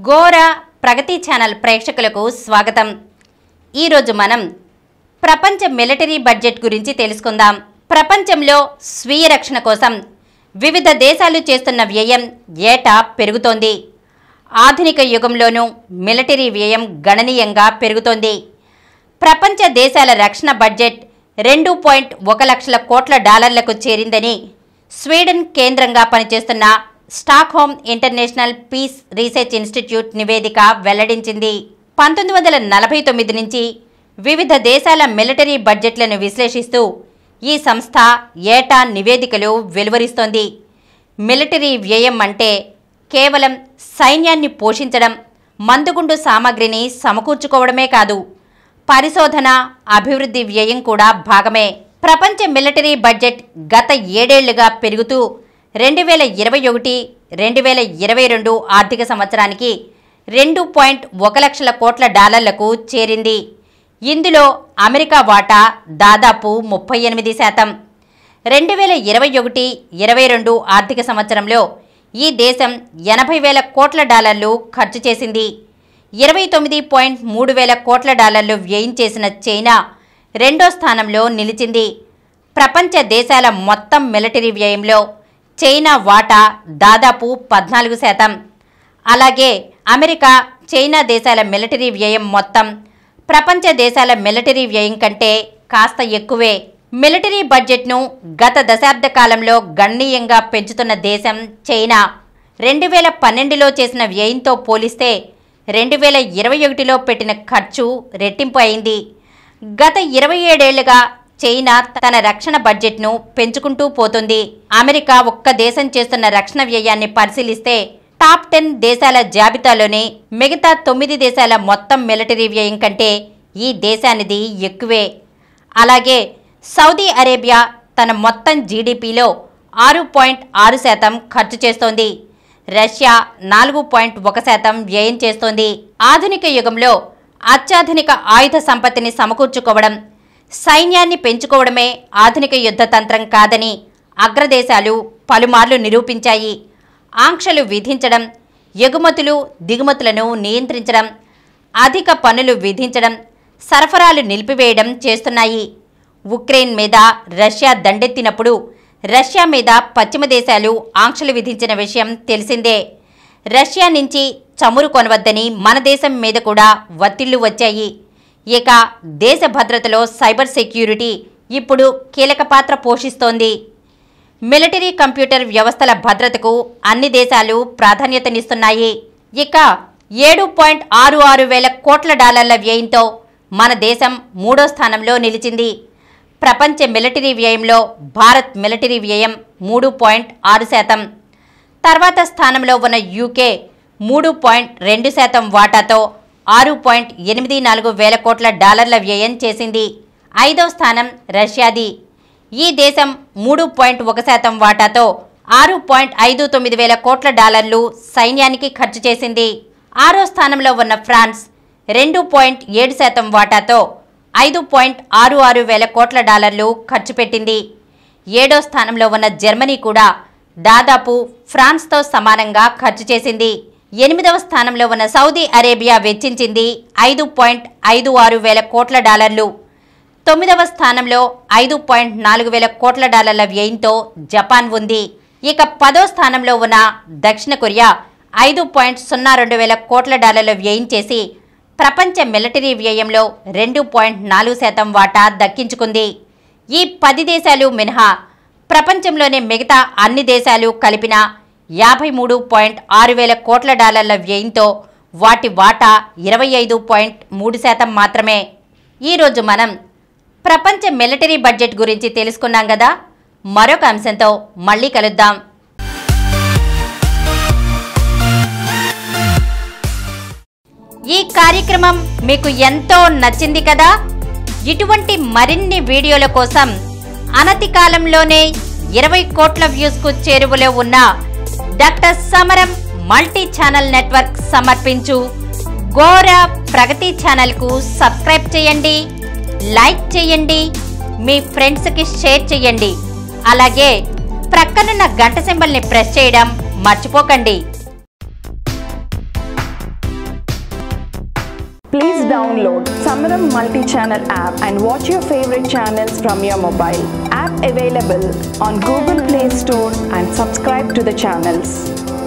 గోర ప్రగతి ఛానల్ ప్రేక్షకులకు స్వాగతం ఈరోజు మనం ప్రపంచ మిలిటరీ బడ్జెట్ గురించి తెలుసుకుందాం ప్రపంచంలో స్వీయ రక్షణ కోసం వివిధ దేశాలు చేస్తున్న వ్యయం ఏటా పెరుగుతోంది ఆధునిక యుగంలోనూ మిలిటరీ వ్యయం గణనీయంగా పెరుగుతోంది ప్రపంచ దేశాల రక్షణ బడ్జెట్ రెండు పాయింట్ ఒక లక్షల కోట్ల డాలర్లకు చేరిందని స్వీడన్ కేంద్రంగా పనిచేస్తున్న Stockholm International Peace Research Institute నివేదిక వెల్లడించింది పంతొమ్మిది వందల నలభై తొమ్మిది నుంచి వివిధ దేశాల మిలిటరీ బడ్జెట్లను విశ్లేషిస్తూ ఈ సంస్థ ఏటా నివేదికలు వెలువరిస్తోంది మిలిటరీ వ్యయం అంటే కేవలం సైన్యాన్ని పోషించడం మందుగుండు సామాగ్రిని సమకూర్చుకోవడమే కాదు పరిశోధన అభివృద్ధి వ్యయం కూడా భాగమే ప్రపంచ మిలిటరీ బడ్జెట్ గత ఏడేళ్లుగా పెరుగుతూ రెండు వేల ఇరవై ఒకటి రెండు వేల ఇరవై రెండు ఆర్థిక సంవత్సరానికి రెండు పాయింట్ ఒక లక్షల కోట్ల డాలర్లకు చేరింది ఇందులో అమెరికా వాటా దాదాపు ముప్పై ఎనిమిది శాతం రెండు వేల ఇరవై ఒకటి ఇరవై రెండు ఆర్థిక సంవత్సరంలో ఈ దేశం ఎనభై వేల కోట్ల డాలర్లు ఖర్చు చేసింది ఇరవై తొమ్మిది పాయింట్ మూడు వేల కోట్ల డాలర్లు వ్యయం చేసిన చైనా రెండో స్థానంలో నిలిచింది ప్రపంచ దేశాల మొత్తం మిలిటరీ వ్యయంలో చైనా వాటా దాదాపు పద్నాలుగు శాతం అలాగే అమెరికా చైనా దేశాల మిలిటరీ వ్యయం మొత్తం ప్రపంచ దేశాల మిలిటరీ వ్యయం కంటే కాస్త ఎక్కువే మిలిటరీ బడ్జెట్ను గత దశాబ్ద కాలంలో గణనీయంగా పెంచుతున్న దేశం చైనా రెండు వేల పన్నెండులో చేసిన వ్యయంతో పోలిస్తే రెండు వేల ఇరవై ఒకటిలో పెట్టిన ఖర్చు రెట్టింపు అయింది గత ఇరవై ఏడేళ్లుగా చైనా తన రక్షణ బడ్జెట్ను పెంచుకుంటూ పోతుంది అమెరికా ఒక్క దేశం చేస్తున్న రక్షణ వ్యయాన్ని పరిశీలిస్తే టాప్ టెన్ దేశాల జాబితాలోని మిగతా తొమ్మిది దేశాల మొత్తం మిలిటరీ వ్యయం కంటే ఈ దేశానిది ఎక్కువే అలాగే సౌదీ అరేబియా తన మొత్తం జీడిపిలో ఆరు పాయింట్ ఆరు శాతం ఖర్చు చేస్తోంది రష్యా నాలుగు పాయింట్ ఒక శాతం వ్యయం చేస్తోంది ఆధునిక యుగంలో అత్యాధునిక ఆయుధ సంపత్తిని సమకూర్చుకోవడం సైన్యాన్ని పెంచుకోవడమే ఆధునిక యుద్ధ తంత్రం కాదని అగ్రదేశాలు పలుమార్లు నిరూపించాయి ఆంక్షలు విధించడం ఎగుమతులు దిగుమతులను నియంత్రించడం అధిక పన్నులు విధించడం సరఫరాలు నిలిపివేయడం చేస్తున్నాయి ఉక్రెయిన్ మీద రష్యా దండెత్తినప్పుడు రష్యా మీద పశ్చిమ దేశాలు ఆంక్షలు విధించిన విషయం తెలిసిందే రష్యా నుంచి చమురు కొనవద్దని మన దేశం మీద కూడా ఒత్తిళ్లు వచ్చాయి ఇక దేశ భద్రతలో సైబర్ సెక్యూరిటీ ఇప్పుడు కీలక పాత్ర పోషిస్తోంది మిలిటరీ కంప్యూటర్ వ్యవస్థల భద్రతకు అన్ని దేశాలు ప్రాధాన్యతనిస్తున్నాయి ఇక ఏడు పాయింట్ ఆరు ఆరు వేల కోట్ల డాలర్ల వ్యయంతో మన దేశం మూడో స్థానంలో నిలిచింది ప్రపంచ మిలిటరీ వ్యయంలో భారత్ మిలిటరీ వ్యయం మూడు పాయింట్ ఆరు శాతం తర్వాత స్థానంలో ఉన్న యూకే మూడు పాయింట్ రెండు శాతం వాటాతో ఆరు పాయింట్ ఎనిమిది నాలుగు వేల కోట్ల డాలర్ల వ్యయం చేసింది ఐదో స్థానం రష్యాది ఈ దేశం మూడు పాయింట్ ఒక శాతం వాటాతో ఆరు పాయింట్ ఐదు తొమ్మిది వేల కోట్ల డాలర్లు సైన్యానికి ఖర్చు చేసింది ఆరో స్థానంలో ఉన్న ఫ్రాన్స్ రెండు పాయింట్ ఏడు శాతం వాటాతో ఐదు పాయింట్ ఆరు ఆరు వేల కోట్ల డాలర్లు ఖర్చు పెట్టింది ఏడో స్థానంలో ఉన్న జర్మనీ కూడా దాదాపు ఫ్రాన్స్తో సమానంగా ఖర్చు చేసింది ఎనిమిదవ స్థానంలో ఉన్న సౌదీ అరేబియా వెచ్చించింది ఐదు పాయింట్ ఐదు ఆరు వేల కోట్ల డాలర్లు తొమ్మిదవ స్థానంలో ఐదు పాయింట్ నాలుగు వేల కోట్ల డాలర్ల వ్యయంతో జపాన్ ఉంది ఇక పదో స్థానంలో ఉన్న దక్షిణ కొరియా ఐదు పాయింట్ సున్నా రెండు వేల కోట్ల డాలర్ల వ్యయం చేసి ప్రపంచ మిలిటరీ వ్యయంలో రెండు పాయింట్ నాలుగు శాతం వాటా దక్కించుకుంది ఈ పది దేశాలు మినహా ప్రపంచంలోని మిగతా అన్ని దేశాలు కలిపిన యాభై మూడు పాయింట్ ఆరు వేల కోట్ల డాలర్ల వ్యయంతో వాటి వాటా ఇరవై ఐదు పాయింట్ మూడు శాతం మాత్రమే ఈరోజు మనం ప్రపంచ మిలిటరీ బడ్జెట్ గురించి తెలుసుకున్నాం కదా మరొక అంశంతో మళ్ళీ కలుద్దాం ఈ కార్యక్రమం మీకు ఎంతో నచ్చింది కదా ఇటువంటి మరిన్ని వీడియోల కోసం అనతి కాలంలోనే ఇరవై కోట్ల వ్యూస్ కు చేరువలో ఉన్న డాక్టర్ సమరం మల్టీ ఛానల్ నెట్వర్క్ సమర్పించు గోర ప్రగతి ఛానల్ కు సబ్స్క్రైబ్ చేయండి లైక్ చేయండి మీ ఫ్రెండ్స్ కి షేర్ చేయండి అలాగే ప్రక్కనున్న గంట సింబల్ని ప్రెస్ చేయడం మర్చిపోకండి download Samaram multi-channel app and watch your favorite channels from your mobile. App available on Google Play Store and subscribe to the channels.